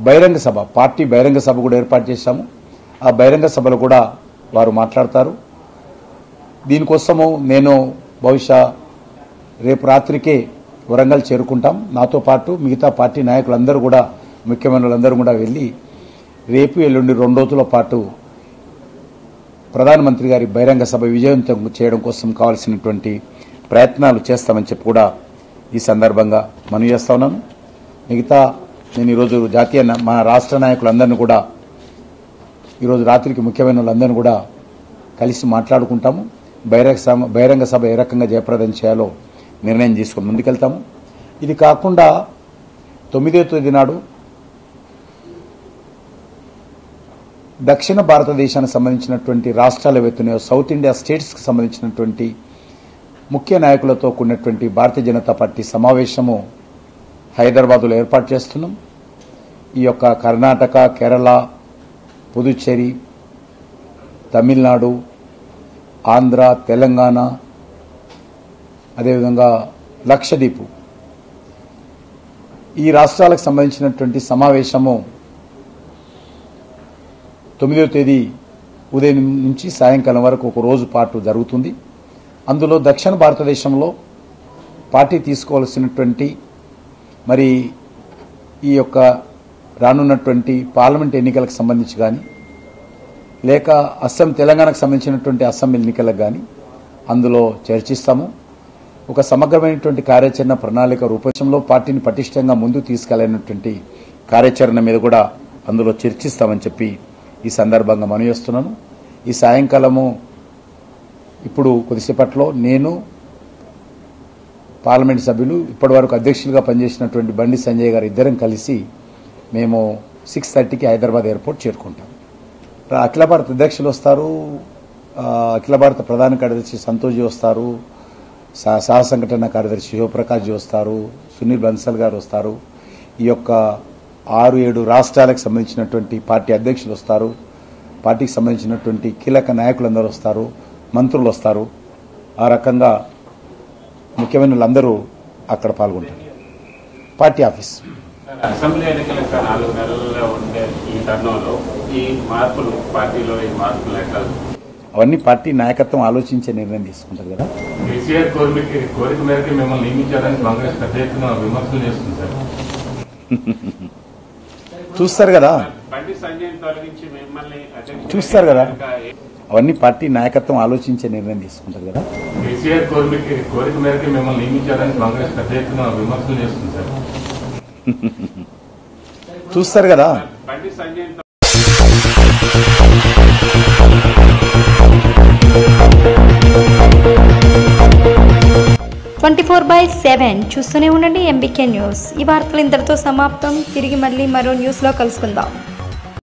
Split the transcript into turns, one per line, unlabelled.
బహిరంగ సభ పార్టీ బహిరంగ సభ కూడా ఏర్పాటు చేశాము ఆ బహిరంగ సభలో కూడా వారు మాట్లాడతారు దీనికోసము నేను బహుశా రేపు రాత్రికే వరంగల్ చేరుకుంటాం నాతో పాటు మిగతా పార్టీ నాయకులందరూ కూడా ముఖ్యమైన వాళ్ళందరూ కూడా వెళ్ళి రేపు ఎల్లుండి రెండు రోజుల పాటు ప్రధానమంత్రి గారి బహిరంగ సభ విజయవంతం చేయడం కోసం కావాల్సినటువంటి ప్రయత్నాలు చేస్తామని చెప్పి కూడా ఈ సందర్భంగా మనవి చేస్తా ఉన్నాను మిగతా నేను ఈరోజు జాతీయ నా- మా రాష్ట్ర నాయకులందరినీ కూడా ఈరోజు రాత్రికి ముఖ్యమైన వాళ్ళందరినీ కూడా కలిసి మాట్లాడుకుంటాము బహిరంగ సభ బహిరంగ సభ ఏ రకంగా జయప్రదం చేయాలో నిర్ణయం తీసుకొని ముందుకెళ్తాము ఇది కాకుండా తొమ్మిదో తేదీ నాడు దక్షిణ భారతదేశానికి సంబంధించినటువంటి రాష్ట్రాల వెత్తున్నాయో సౌత్ ఇండియా స్టేట్స్కి సంబంధించినటువంటి ముఖ్య నాయకులతో కూడినటువంటి భారతీయ జనతా పార్టీ సమావేశము హైదరాబాదులో ఏర్పాటు చేస్తున్నాం ఈ యొక్క కర్ణాటక కేరళ పుదుచ్చేరి తమిళనాడు ఆంధ్ర తెలంగాణ అదేవిధంగా లక్షద్వీప్ ఈ రాష్ట్రాలకు సంబంధించినటువంటి సమావేశము తొమ్మిదవ తేదీ ఉదయం నుంచి సాయంకాలం వరకు ఒక రోజు పాటు జరుగుతుంది అందులో దక్షిణ భారతదేశంలో పార్టీ తీసుకోవాల్సినటువంటి మరి ఈ యొక్క రానున్నటువంటి పార్లమెంట్ ఎన్నికలకు సంబంధించి కానీ లేక అస్సాం తెలంగాణకు సంబంధించినటువంటి అస్సాం ఎన్నికలకు కానీ అందులో చర్చిస్తాము ఒక సమగ్రమైనటువంటి కార్యాచరణ ప్రణాళిక రూపంలో పార్టీని పటిష్టంగా ముందుకు తీసుకెళ్లినటువంటి కార్యాచరణ మీద కూడా అందులో చర్చిస్తామని చెప్పి ఈ సందర్భంగా మనవి చేస్తున్నాను ఈ సాయంకాలము ఇప్పుడు కొద్దిసేపట్లో నేను పార్లమెంట్ సభ్యులు ఇప్పటివరకు అధ్యక్షులుగా పనిచేసినటువంటి బండి సంజయ్ గారు ఇద్దరం కలిసి మేము సిక్స్ థర్టీకి హైదరాబాద్ ఎయిర్పోర్ట్ చేరుకుంటాం రా- అఖిల భారత అధ్యక్షులు వస్తారు ఆ, అఖిల భారత ప్రధాన కార్యదర్శి సంతోష్ జీ వస్తారు సహ సహ సంఘటన కార్యదర్శి శివప్రకాష్ జీ వస్తారు సునీల్ బన్సల్ గారు వస్తారు ఈ యొక్క ఆరు ఏడు రాష్ట్రాలకు సంబంధించినటువంటి పార్టీ అధ్యక్షులు వస్తారు పార్టీకి సంబంధించినటువంటి కీలక నాయకులందరూ వస్తారు మంత్రులు వస్తారు ఆ రకంగా ముఖ్యమైన వాళ్ళందరూ అక్కడ పాల్గొంటారు పార్టీ ఆఫీస్
అసెంబ్లీ ఎన్నికలు ఇంకా నాలుగు నెలల్లో ఉండే ఈ తరుణంలో ఈ మార్పులు పార్టీలో ఈ మార్పులు ఎట్లా
అవన్నీ పార్టీ నాయకత్వం ఆలోచించే నిర్ణయం తీసుకుంటారు కదా
కేసీఆర్ కోరిక కోరిక మేరకు మిమ్మల్ని నియమించాలని కాంగ్రెస్ పెద్ద ఎత్తున విమర్శలు చేస్తుంది సార్
చూస్తారు కదా
బండి సంజయ్ తొలగించి మిమ్మల్ని అధ్యక్షుడిగా
చూస్తారు కదా.
ఇంకా
అవన్నీ పార్టీ నాయకత్వం ఆలోచించే నిర్ణయం తీసుకుంటారు కదా
కేసీఆర్ కోరిక కోరిక మేరకు మిమ్మల్ని నియమించాలని కాంగ్రెస్ పెద్ద ఎత్తున విమర్శలు చేస్తుంది సార్
చూస్తారు కదా
Bandi Sanjay
twenty four by seven చూస్తూనే ఉండండి ఎంబీకే న్యూస్ ఈ వార్తలు ఇంతటితో సమాప్తం తిరిగి మళ్ళీ మరో న్యూస్లో కలుసుకుందాం